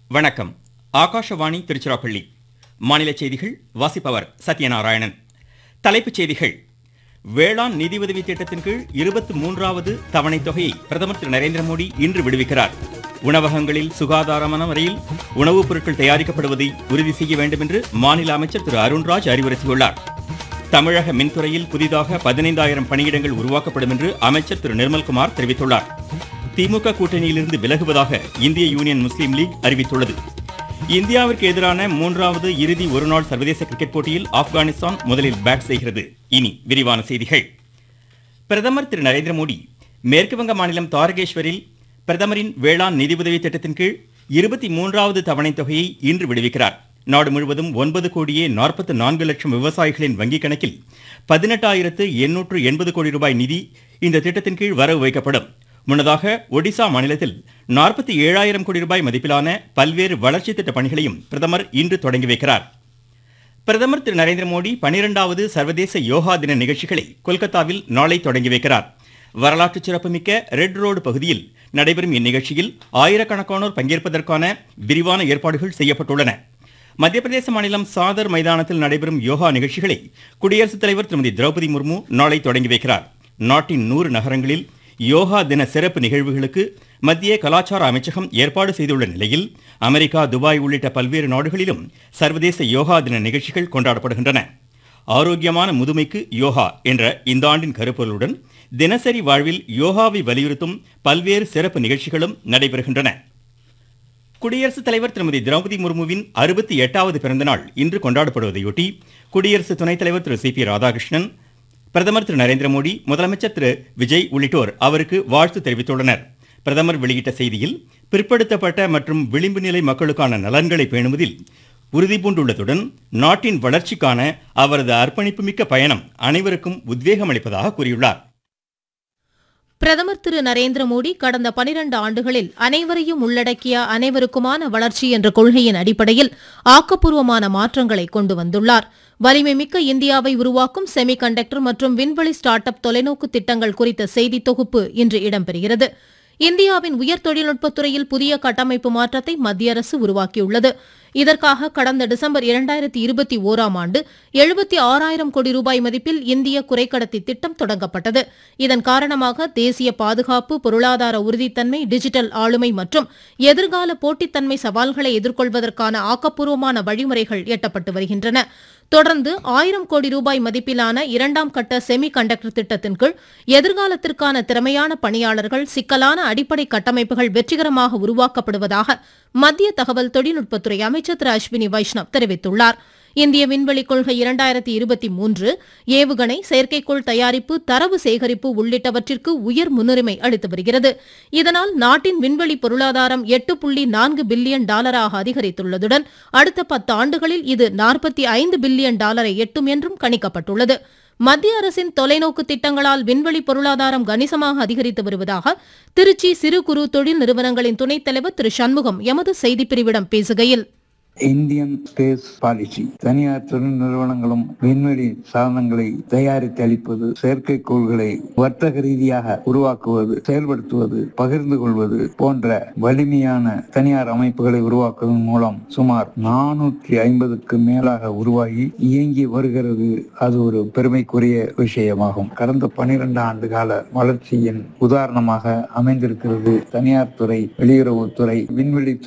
வணக்கம் ஆகாஷவாணி திருச்சிராப்பள்ளி மாநில செய்திகள் வாசிப்பவர் சத்யநாராயணன் தலைப்புச் செய்திகள் வேளாண் நிதியுதவி திட்டத்தின் கீழ் இருபத்தி மூன்றாவது தவணைத் தொகையை பிரதமர் திரு நரேந்திர மோடி இன்று விடுவிக்கிறார் உணவகங்களில் சுகாதாரமான முறையில் உணவுப் பொருட்கள் தயாரிக்கப்படுவதை உறுதி செய்ய வேண்டும் என்று மாநில அமைச்சர் திரு அருண்ராஜ் அறிவுறுத்தியுள்ளார் தமிழக மின்துறையில் புதிதாக பதினைந்தாயிரம் பணியிடங்கள் உருவாக்கப்படும் என்று அமைச்சர் திரு நிர்மல்குமார் தெரிவித்துள்ளார் திமுக கூட்டணியிலிருந்து விலகுவதாக இந்திய யூனியன் முஸ்லீம் லீக் அறிவித்துள்ளது இந்தியாவிற்கு எதிரான மூன்றாவது இறுதி ஒருநாள் சர்வதேச கிரிக்கெட் போட்டியில் ஆப்கானிஸ்தான் முதலில் பேட் செய்கிறது இனி விரிவான செய்திகள் பிரதமர் திரு நரேந்திர மோடி மேற்கு வங்க மாநிலம் தாரகேஸ்வரில் பிரதமரின் வேளாண் நிதியுதவி திட்டத்தின் கீழ் இருபத்தி மூன்றாவது தவணைத் தொகையை இன்று விடுவிக்கிறார் நாடு முழுவதும் ஒன்பது கோடியே நாற்பத்து நான்கு லட்சம் விவசாயிகளின் வங்கிக் கணக்கில் பதினெட்டாயிரத்து எண்ணூற்று எண்பது கோடி ரூபாய் நிதி இந்த திட்டத்தின் கீழ் வரவு வைக்கப்படும் முன்னதாக ஒடிசா மாநிலத்தில் நாற்பத்தி ஏழாயிரம் கோடி ரூபாய் மதிப்பிலான பல்வேறு வளர்ச்சி திட்ட பணிகளையும் பிரதமர் இன்று தொடங்கி வைக்கிறார் பிரதமர் திரு நரேந்திர மோடி பனிரெண்டாவது சர்வதேச யோகா தின நிகழ்ச்சிகளை கொல்கத்தாவில் நாளை தொடங்கி வைக்கிறார் வரலாற்று சிறப்புமிக்க ரெட் ரோடு பகுதியில் நடைபெறும் இந்நிகழ்ச்சியில் ஆயிரக்கணக்கானோர் பங்கேற்பதற்கான விரிவான ஏற்பாடுகள் செய்யப்பட்டுள்ளன மத்திய பிரதேச மாநிலம் சாதர் மைதானத்தில் நடைபெறும் யோகா நிகழ்ச்சிகளை குடியரசுத் தலைவர் திருமதி திரௌபதி முர்மு நாளை தொடங்கி வைக்கிறார் நாட்டின் நூறு நகரங்களில் யோகா தின சிறப்பு நிகழ்வுகளுக்கு மத்திய கலாச்சார அமைச்சகம் ஏற்பாடு செய்துள்ள நிலையில் அமெரிக்கா துபாய் உள்ளிட்ட பல்வேறு நாடுகளிலும் சர்வதேச யோகா தின நிகழ்ச்சிகள் கொண்டாடப்படுகின்றன ஆரோக்கியமான முதுமைக்கு யோகா என்ற இந்த ஆண்டின் கருப்பொருளுடன் தினசரி வாழ்வில் யோகாவை வலியுறுத்தும் பல்வேறு சிறப்பு நிகழ்ச்சிகளும் நடைபெறுகின்றன குடியரசுத் தலைவர் திருமதி திரௌபதி முர்முவின் அறுபத்தி எட்டாவது பிறந்தநாள் இன்று கொண்டாடப்படுவதையொட்டி குடியரசு துணைத் தலைவர் திரு சி பி ராதாகிருஷ்ணன் பிரதமர் திரு நரேந்திர மோடி முதலமைச்சர் திரு விஜய் உள்ளிட்டோர் அவருக்கு வாழ்த்து தெரிவித்துள்ளனர் பிரதமர் வெளியிட்ட செய்தியில் பிற்படுத்தப்பட்ட மற்றும் விளிம்பு நிலை மக்களுக்கான நலன்களை பேணுவதில் உறுதிபூண்டுள்ளதுடன் நாட்டின் வளர்ச்சிக்கான அவரது அர்ப்பணிப்புமிக்க பயணம் அனைவருக்கும் உத்வேகம் அளிப்பதாக கூறியுள்ளார் பிரதமர் திரு நரேந்திர மோடி கடந்த பனிரண்டு ஆண்டுகளில் அனைவரையும் உள்ளடக்கிய அனைவருக்குமான வளர்ச்சி என்ற கொள்கையின் அடிப்படையில் ஆக்கப்பூர்வமான மாற்றங்களை கொண்டு வந்துள்ளார் வலிமை மிக்க இந்தியாவை உருவாக்கும் செமி கண்டக்டர் மற்றும் விண்வெளி ஸ்டார்ட் அப் தொலைநோக்கு திட்டங்கள் குறித்த செய்தி தொகுப்பு இன்று இடம்பெறுகிறது இந்தியாவின் உயர் தொழில்நுட்பத் துறையில் புதிய கட்டமைப்பு மாற்றத்தை மத்திய அரசு உருவாக்கியுள்ளது இதற்காக கடந்த டிசம்பர் இரண்டாயிரத்தி இருபத்தி ஓராம் ஆண்டு எழுபத்தி ஆறாயிரம் கோடி ரூபாய் மதிப்பில் இந்திய குறைக்கடத்தி திட்டம் தொடங்கப்பட்டது இதன் காரணமாக தேசிய பாதுகாப்பு பொருளாதார உறுதித்தன்மை டிஜிட்டல் ஆளுமை மற்றும் எதிர்கால போட்டித்தன்மை சவால்களை எதிர்கொள்வதற்கான ஆக்கப்பூர்வமான வழிமுறைகள் எட்டப்பட்டு வருகின்றன தொடர்ந்து ஆயிரம் கோடி ரூபாய் மதிப்பிலான இரண்டாம் கட்ட செமி கண்டக்டர் திட்டத்தின் கீழ் எதிர்காலத்திற்கான திறமையான பணியாளர்கள் சிக்கலான அடிப்படை கட்டமைப்புகள் வெற்றிகரமாக உருவாக்கப்படுவதாக மத்திய தகவல் தொழில்நுட்பத்துறை அமைச்சர் திரு அஸ்வினி வைஷ்ணவ் தெரிவித்துள்ளார் இந்திய விண்வெளி கொள்கை இரண்டாயிரத்தி இருபத்தி மூன்று ஏவுகணை செயற்கைக்கோள் தயாரிப்பு தரவு சேகரிப்பு உள்ளிட்டவற்றிற்கு உயர் முன்னுரிமை அளித்து வருகிறது இதனால் நாட்டின் விண்வெளி பொருளாதாரம் எட்டு புள்ளி நான்கு பில்லியன் டாலராக அதிகரித்துள்ளதுடன் அடுத்த பத்து ஆண்டுகளில் இது நாற்பத்தி ஐந்து பில்லியன் டாலரை எட்டும் என்றும் கணிக்கப்பட்டுள்ளது மத்திய அரசின் தொலைநோக்கு திட்டங்களால் விண்வெளி பொருளாதாரம் கணிசமாக அதிகரித்து வருவதாக திருச்சி சிறு குறு தொழில் நிறுவனங்களின் துணைத் தலைவர் திரு சண்முகம் எமது செய்திப்பிரிவிடம் பேசுகையில் இந்தியன் ஸ்பேஸ் பாலிசி தனியார் தொழில் நிறுவனங்களும் விண்வெளி சாதனங்களை தயாரித்து அளிப்பது செயற்கைக்கோள்களை வர்த்தக ரீதியாக உருவாக்குவது செயல்படுத்துவது பகிர்ந்து கொள்வது போன்ற வலிமையான தனியார் அமைப்புகளை உருவாக்குவதன் மூலம் சுமார் நானூற்றி ஐம்பதுக்கு மேலாக உருவாகி இயங்கி வருகிறது அது ஒரு பெருமைக்குரிய விஷயமாகும் கடந்த பனிரெண்டு ஆண்டு கால வளர்ச்சியின் உதாரணமாக அமைந்திருக்கிறது தனியார் துறை வெளியுறவுத்துறை விண்வெளி